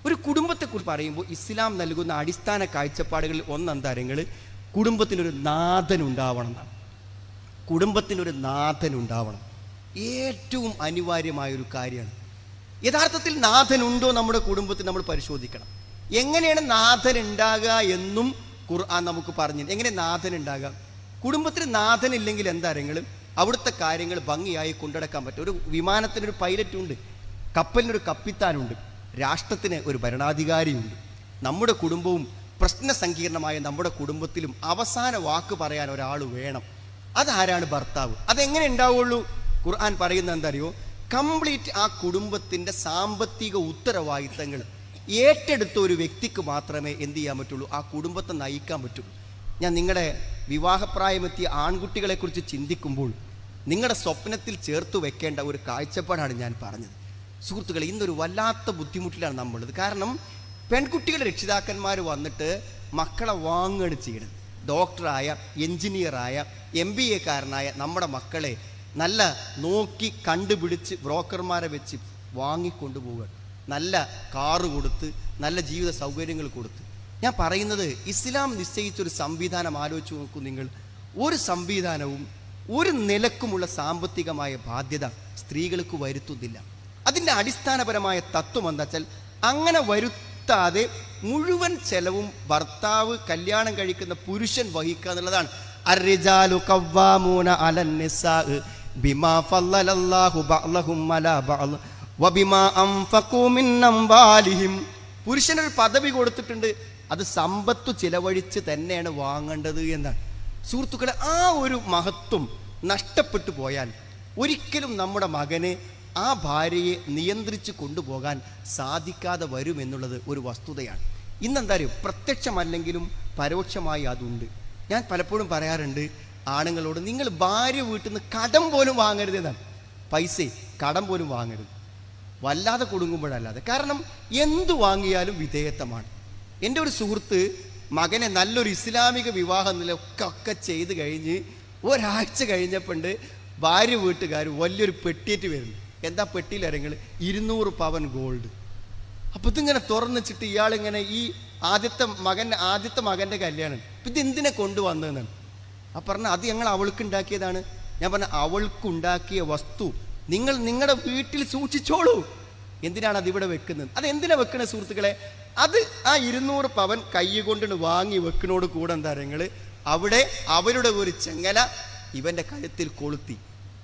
ഒരു കുടുംബത്തെക്കുറിച്ച് പറയുമ്പോൾ ഇസ്ലാം നൽകുന്ന അടിസ്ഥാന കാഴ്ചപ്പാടുകളിൽ ഒന്നെന്താരങ്ങൾ കുടുംബത്തിനൊരു നാഥൻ ഉണ്ടാവണം എന്നാണ് കുടുംബത്തിനൊരു നാഥൻ ഉണ്ടാവണം ഏറ്റവും അനിവാര്യമായ ഒരു കാര്യമാണ് യഥാർത്ഥത്തിൽ നാഥൻ ഉണ്ടോ നമ്മുടെ കുടുംബത്തിൽ നമ്മൾ പരിശോധിക്കണം എങ്ങനെയാണ് നാഥൻ ഉണ്ടാകുക എന്നും ഖുർആൻ നമുക്ക് പറഞ്ഞു എങ്ങനെ നാഥൻ ഉണ്ടാകുക കുടുംബത്തിൽ നാഥൻ ഇല്ലെങ്കിൽ എന്താരെങ്കിലും അവിടുത്തെ കാര്യങ്ങൾ ഭംഗിയായി കൊണ്ടുനടക്കാൻ പറ്റും ഒരു വിമാനത്തിനൊരു പൈലറ്റ് ഉണ്ട് കപ്പലിനൊരു കപ്പിത്താനുണ്ട് രാഷ്ട്രത്തിന് ഒരു ഭരണാധികാരിയുണ്ട് നമ്മുടെ കുടുംബവും പ്രശ്ന സങ്കീർണമായ നമ്മുടെ കുടുംബത്തിലും അവസാന വാക്ക് പറയാൻ ഒരാൾ വേണം അതാരാണ് ഭർത്താവ് അതെങ്ങനെ ഉണ്ടാവുള്ളൂ ഖുർആൻ പറയുന്നത് എന്താ അറിയോ കംപ്ലീറ്റ് ആ കുടുംബത്തിന്റെ സാമ്പത്തിക ഉത്തരവാദിത്തങ്ങൾ ഏറ്റെടുത്ത ഒരു വ്യക്തിക്ക് മാത്രമേ എന്ത് ചെയ്യാൻ പറ്റുള്ളൂ ആ കുടുംബത്തെ നയിക്കാൻ പറ്റുള്ളൂ ഞാൻ നിങ്ങളുടെ വിവാഹപ്രായമെത്തിയ ആൺകുട്ടികളെ കുറിച്ച് ചിന്തിക്കുമ്പോൾ നിങ്ങളുടെ സ്വപ്നത്തിൽ ചേർത്ത് വെക്കേണ്ട ഒരു കാഴ്ചപ്പാടാണ് ഞാൻ പറഞ്ഞത് സുഹൃത്തുക്കളെ ഇന്നൊരു വല്ലാത്ത ബുദ്ധിമുട്ടിലാണ് നമ്മളുള്ളത് കാരണം പെൺകുട്ടികളുടെ രക്ഷിതാക്കന്മാർ വന്നിട്ട് മക്കളെ വാങ്ങുകയാണ് ചെയ്യണത് ഡോക്ടറായ എഞ്ചിനീയറായ എം ബി എക്കാരനായ നമ്മുടെ മക്കളെ നല്ല നോക്കി കണ്ടുപിടിച്ച് ബ്രോക്കർമാരെ വെച്ച് വാങ്ങിക്കൊണ്ടുപോവുക നല്ല കാറ് കൊടുത്ത് നല്ല ജീവിത സൗകര്യങ്ങൾ കൊടുത്ത് ഞാൻ പറയുന്നത് ഇസ്ലാം നിശ്ചയിച്ചൊരു സംവിധാനം ആലോചിച്ച് നോക്കൂ നിങ്ങൾ ഒരു സംവിധാനവും ഒരു നിലക്കുമുള്ള സാമ്പത്തികമായ ബാധ്യത സ്ത്രീകൾക്ക് വരുത്തുന്നില്ല അതിൻ്റെ അടിസ്ഥാനപരമായ തത്വം എന്താ വെച്ചാൽ അങ്ങനെ വരുത്താതെ മുഴുവൻ ചെലവും ഭർത്താവ് കല്യാണം കഴിക്കുന്ന പുരുഷൻ വഹിക്കുക എന്നുള്ളതാണ് അർറിജാലു കവ്വാമൂന അലൻ നിസ്സാഇ ബിമാ ഫല്ലലല്ലാഹു ബഅ്ലഹും അലാ ബഅ്ൽ വബിമാ അൻഫഖൂ മിൻ അംവാലിഹിം പുരുഷനൊരു പദവി കൊടുത്തിട്ടുണ്ട് അത് സമ്പത്തു ചിലവഴിച്ച് തന്നെയാണ് വാങ്ങേണ്ടത് എന്നാണ് സുഹൃത്തുക്കളെ ആ ഒരു മഹത്വം നഷ്ടപ്പെട്ടു പോയാൽ ഒരിക്കലും നമ്മുടെ മകനെ ആ ഭാര്യയെ നിയന്ത്രിച്ച് കൊണ്ടുപോകാൻ സാധിക്കാതെ വരുമെന്നുള്ളത് ഒരു വസ്തുതയാണ് ഇന്നെന്താ അറിയോ പ്രത്യക്ഷമല്ലെങ്കിലും പരോക്ഷമായി അതുണ്ട് ഞാൻ പലപ്പോഴും പറയാറുണ്ട് ആണുങ്ങളോട് നിങ്ങൾ ഭാര്യ വീട്ടിൽ നിന്ന് കടം പോലും വാങ്ങരുത് എന്നാണ് പൈസ കടം പോലും വാങ്ങരുത് വല്ലാതെ കൊടുങ്ങുമ്പോഴല്ലാതെ കാരണം എന്തു വാങ്ങിയാലും വിധേയത്വമാണ് എൻ്റെ ഒരു സുഹൃത്ത് മകനെ നല്ലൊരു ഇസ്ലാമിക വിവാഹം നിലയൊക്കെ ഒക്കെ ചെയ്ത് കഴിഞ്ഞ് ഒരാഴ്ച കഴിഞ്ഞപ്പോണ്ട് ഭാര്യ വീട്ടുകാർ വലിയൊരു പെട്ടിയേറ്റ് വരുന്നു എന്താ പെട്ടിയിൽ ഇറങ്ങൾ ഇരുന്നൂറ് പവൻ ഗോൾഡ് അപ്പൊ ഇതിങ്ങനെ തുറന്നിച്ചിട്ട് ഇയാളിങ്ങനെ ഈ ആദ്യത്തെ മകൻ്റെ ആദ്യത്തെ മകൻ്റെ കല്യാണം ഇപ്പൊ ഇത് എന്തിനെ കൊണ്ടുവന്നതെന്നാണ് ആ പറഞ്ഞ അത് ഞങ്ങൾ അവൾക്ക് ഉണ്ടാക്കിയതാണ് ഞാൻ പറഞ്ഞ അവൾക്കുണ്ടാക്കിയ വസ്തു നിങ്ങൾ നിങ്ങളുടെ വീട്ടിൽ സൂക്ഷിച്ചോളൂ എന്തിനാണ് അത് ഇവിടെ വെക്കുന്നത് അത് എന്തിനാ വെക്കണ സുഹൃത്തുക്കളെ അത് ആ ഇരുന്നൂറ് പവൻ കൈ കൊണ്ടിട്ട് വാങ്ങി വെക്കണോട് കൂടെ എന്താ നിങ്ങൾ അവിടെ അവരുടെ ഒരു ചെങ്ങല ഇവന്റെ കഴുത്തിൽ കൊളുത്തി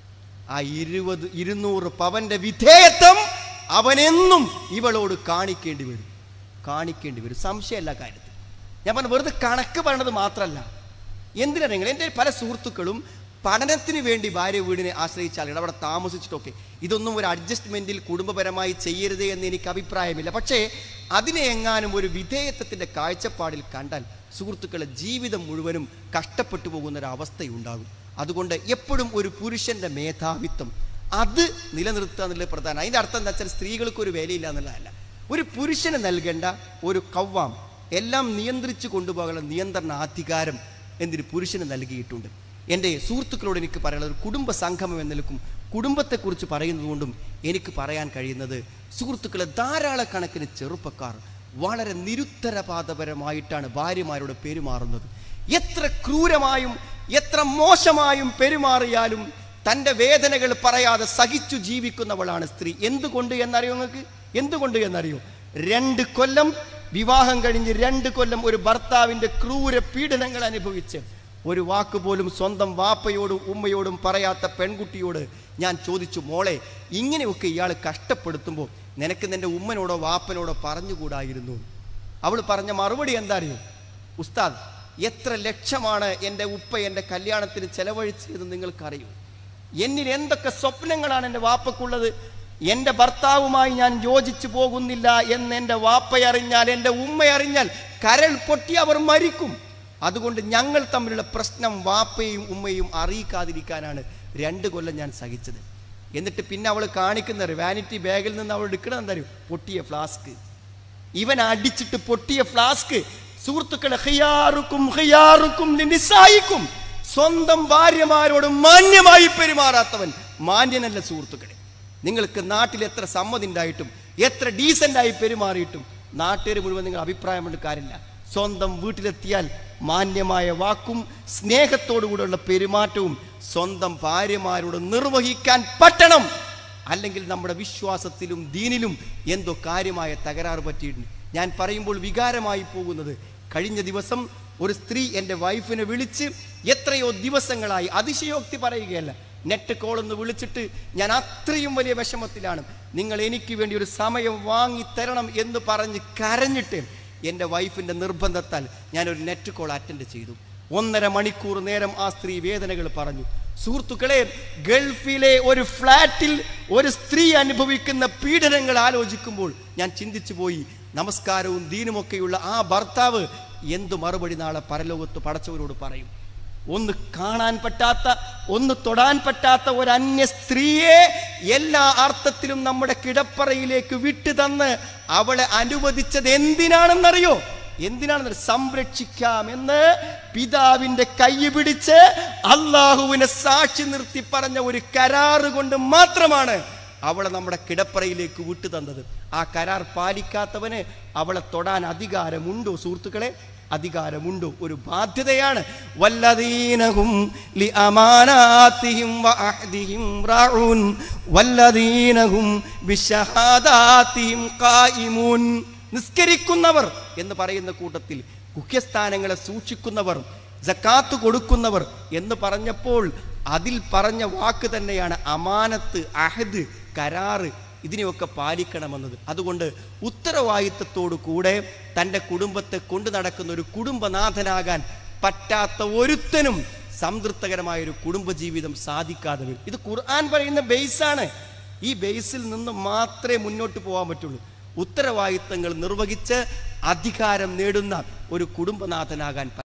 ആ ഇരുപത് ഇരുന്നൂറ് പവന്റെ വിധേയത്വം അവനെന്നും ഇവളോട് കാണിക്കേണ്ടി വരും കാണിക്കേണ്ടി വരും സംശയമല്ല കാര്യത്തിൽ ഞാൻ പറഞ്ഞ വെറുതെ കണക്ക് പറഞ്ഞത് മാത്രമല്ല എന്തിനാ നിങ്ങൾ എൻ്റെ പല സുഹൃത്തുക്കളും പഠനത്തിന് വേണ്ടി ഭാര്യ വീടിനെ ആശ്രയിച്ച ആളുകൾ അവിടെ താമസിച്ചിട്ടൊക്കെ ഇതൊന്നും ഒരു അഡ്ജസ്റ്റ്മെന്റിൽ കുടുംബപരമായി ചെയ്യരുത് എന്ന് എനിക്ക് അഭിപ്രായമില്ല പക്ഷേ അതിനെ എങ്ങാനും ഒരു വിധേയത്വത്തിന്റെ കാഴ്ചപ്പാടിൽ കണ്ടാൽ സുഹൃത്തുക്കളെ ജീവിതം മുഴുവനും കഷ്ടപ്പെട്ടു പോകുന്ന ഒരു അവസ്ഥയുണ്ടാകും അതുകൊണ്ട് എപ്പോഴും ഒരു പുരുഷന്റെ മേധാവിത്വം അത് നിലനിർത്തുക എന്നുള്ളത് പ്രധാനം അതിന്റെ അർത്ഥം എന്താ വെച്ചാൽ സ്ത്രീകൾക്ക് ഒരു വിലയില്ല എന്നുള്ളതല്ല ഒരു പുരുഷന് നൽകേണ്ട ഒരു കവ്വാം എല്ലാം നിയന്ത്രിച്ചു കൊണ്ടുപോകാനുള്ള നിയന്ത്രണ അധികാരം എന്തിന് പുരുഷന് നൽകിയിട്ടുണ്ട് എൻ്റെ സുഹൃത്തുക്കളോട് എനിക്ക് പറയാനുള്ളത് ഒരു കുടുംബ സംഗമം എന്ന നിലക്കും കുടുംബത്തെക്കുറിച്ച് പറയുന്നതുകൊണ്ടും എനിക്ക് പറയാൻ കഴിയുന്നത് സുഹൃത്തുക്കളെ ധാരാളക്കണക്കിന് ചെറുപ്പക്കാർ വളരെ നിരുത്തരപാതപരമായിട്ടാണ് ഭാര്യമാരോട് പെരുമാറുന്നത് എത്ര ക്രൂരമായും എത്ര മോശമായും പെരുമാറിയാലും തൻ്റെ വേദനകൾ പറയാതെ സഹിച്ചു ജീവിക്കുന്നവളാണ് സ്ത്രീ എന്തുകൊണ്ട് എന്നറിയോ നിങ്ങൾക്ക് എന്തുകൊണ്ട് എന്നറിയോ രണ്ട് കൊല്ലം വിവാഹം കഴിഞ്ഞ് രണ്ട് കൊല്ലം ഒരു ഭർത്താവിൻ്റെ ക്രൂര പീഡനങ്ങൾ അനുഭവിച്ച് ഒരു വാക്ക് പോലും സ്വന്തം വാപ്പയോടും ഉമ്മയോടും പറയാത്ത പെൺകുട്ടിയോട് ഞാൻ ചോദിച്ചു മോളെ ഇങ്ങനെയൊക്കെ ഇയാൾ കഷ്ടപ്പെടുത്തുമ്പോൾ നിനക്ക് നിന്റെ ഉമ്മനോടോ വാപ്പനോടോ പറഞ്ഞുകൂടായിരുന്നു അവൾ പറഞ്ഞ മറുപടി എന്താ അറിയോ ഉസ്താദ് എത്ര ലക്ഷമാണ് എൻ്റെ ഉപ്പ എൻ്റെ കല്യാണത്തിന് ചെലവഴിച്ചതെന്ന് നിങ്ങൾക്കറിയൂ എന്നിൽ എന്തൊക്കെ സ്വപ്നങ്ങളാണ് എൻ്റെ വാപ്പക്കുള്ളത് എൻ്റെ ഭർത്താവുമായി ഞാൻ യോജിച്ചു പോകുന്നില്ല എന്ന് എൻ്റെ വാപ്പയറിഞ്ഞാൽ എൻ്റെ ഉമ്മയറിഞ്ഞാൽ കരൾ പൊട്ടി അവർ മരിക്കും അതുകൊണ്ട് ഞങ്ങൾ തമ്മിലുള്ള പ്രശ്നം വാപ്പയും ഉമ്മയും അറിയിക്കാതിരിക്കാനാണ് രണ്ട് കൊല്ലം ഞാൻ സഹിച്ചത് എന്നിട്ട് പിന്നെ അവൾ കാണിക്കുന്ന വാനിറ്റി ബാഗിൽ നിന്ന് അവൾ എടുക്കണം എന്താ പൊട്ടിയ ഫ്ലാസ്ക് ഇവൻ അടിച്ചിട്ട് പൊട്ടിയ ഫ്ലാസ്ക് സുഹൃത്തുക്കളെ ഹിയാറുക്കും ഹിയാറുക്കും നിസായിക്കും സ്വന്തം ഭാര്യമാരോട് മാന്യമായി പെരുമാറാത്തവൻ മാന്യനല്ല സുഹൃത്തുക്കളെ നിങ്ങൾക്ക് നാട്ടിൽ എത്ര സമ്മതി ഉണ്ടായിട്ടും എത്ര ഡീസൻ്റായി പെരുമാറിയിട്ടും നാട്ടുകാർ മുഴുവൻ നിങ്ങൾ അഭിപ്രായം എടുക്കാറില്ല സ്വന്തം വീട്ടിലെത്തിയാൽ മാന്യമായ വാക്കും സ്നേഹത്തോടുകൂടെയുള്ള പെരുമാറ്റവും സ്വന്തം ഭാര്യമാരോട് നിർവഹിക്കാൻ പറ്റണം അല്ലെങ്കിൽ നമ്മുടെ വിശ്വാസത്തിലും ദീനിലും എന്തോ കാര്യമായ തകരാറ് പറ്റിയിട്ടുണ്ട് ഞാൻ പറയുമ്പോൾ വികാരമായി പോകുന്നത് കഴിഞ്ഞ ദിവസം ഒരു സ്ത്രീ എൻ്റെ വൈഫിനെ വിളിച്ച് എത്രയോ ദിവസങ്ങളായി അതിശയോക്തി പറയുകയല്ല നെറ്റ് കോൾ ഒന്ന് വിളിച്ചിട്ട് ഞാൻ അത്രയും വലിയ വിഷമത്തിലാണ് നിങ്ങൾ എനിക്ക് വേണ്ടി ഒരു സമയം വാങ്ങി തരണം എന്ന് പറഞ്ഞ് കരഞ്ഞിട്ട് എൻ്റെ വൈഫിൻ്റെ നിർബന്ധത്താൽ ഞാനൊരു നെറ്റ് കോൾ അറ്റൻഡ് ചെയ്തു ഒന്നര മണിക്കൂർ നേരം ആ സ്ത്രീ വേദനകൾ പറഞ്ഞു സുഹൃത്തുക്കളെ ഗൾഫിലെ ഒരു ഫ്ലാറ്റിൽ ഒരു സ്ത്രീ അനുഭവിക്കുന്ന പീഡനങ്ങൾ ആലോചിക്കുമ്പോൾ ഞാൻ ചിന്തിച്ചു പോയി നമസ്കാരവും ദീനുമൊക്കെയുള്ള ആ ഭർത്താവ് എന്തു മറുപടി നാളെ പരലോകത്ത് പടച്ചവരോട് പറയും ഒന്ന് കാണാൻ പറ്റാത്ത ഒന്ന് തൊടാൻ പറ്റാത്ത ഒരു അന്യ സ്ത്രീയെ എല്ലാ അർത്ഥത്തിലും നമ്മുടെ കിടപ്പറയിലേക്ക് വിട്ടു തന്ന് അവളെ അനുവദിച്ചത് എന്തിനാണെന്നറിയോ എന്തിനാണെന്ന് സംരക്ഷിക്കാമെന്ന് പിതാവിന്റെ കൈ പിടിച്ച് അള്ളാഹുവിനെ സാക്ഷി നിർത്തി പറഞ്ഞ ഒരു കരാറ് കൊണ്ട് മാത്രമാണ് അവളെ നമ്മുടെ കിടപ്പറയിലേക്ക് വിട്ടു തന്നത് ആ കരാർ പാലിക്കാത്തവന് അവളെ തൊടാൻ അധികാരമുണ്ടോ സുഹൃത്തുക്കളെ അധികാരമുണ്ടോ ഒരു ബാധ്യതയാണ് വല്ലദീനഹും ലി അമാനാത്തിഹിം വഅഹ്ദിഹിം റാഊൻ വല്ലദീനഹും ബിശഹാദാത്തിഹിം ഖായിമൂൻ നിസ്കരിക്കുന്നവർ എന്ന് പറയുന്ന കൂട്ടത്തിൽ മുഖ്യസ്ഥാനങ്ങളെ സൂക്ഷിക്കുന്നവർ ജക്കാത്ത് കൊടുക്കുന്നവർ എന്ന് പറഞ്ഞപ്പോൾ അതിൽ പറഞ്ഞ വാക്ക് തന്നെയാണ് അമാനത്ത് അഹദ് കരാറ് ഇതിനെയൊക്കെ പാലിക്കണമെന്നത് അതുകൊണ്ട് ഉത്തരവാദിത്തത്തോടു കൂടെ തൻ്റെ കുടുംബത്തെ കൊണ്ടു നടക്കുന്ന ഒരു കുടുംബനാഥനാകാൻ പറ്റാത്ത ഒരുത്തനും സംതൃപ്തകരമായ ഒരു കുടുംബജീവിതം സാധിക്കാതെ വരും ഇത് ഖുർആൻ പറയുന്ന ബേസാണ് ഈ ബേസിൽ നിന്ന് മാത്രമേ മുന്നോട്ട് പോകാൻ പറ്റുള്ളൂ ഉത്തരവാദിത്തങ്ങൾ നിർവഹിച്ച് അധികാരം നേടുന്ന ഒരു കുടുംബനാഥനാകാൻ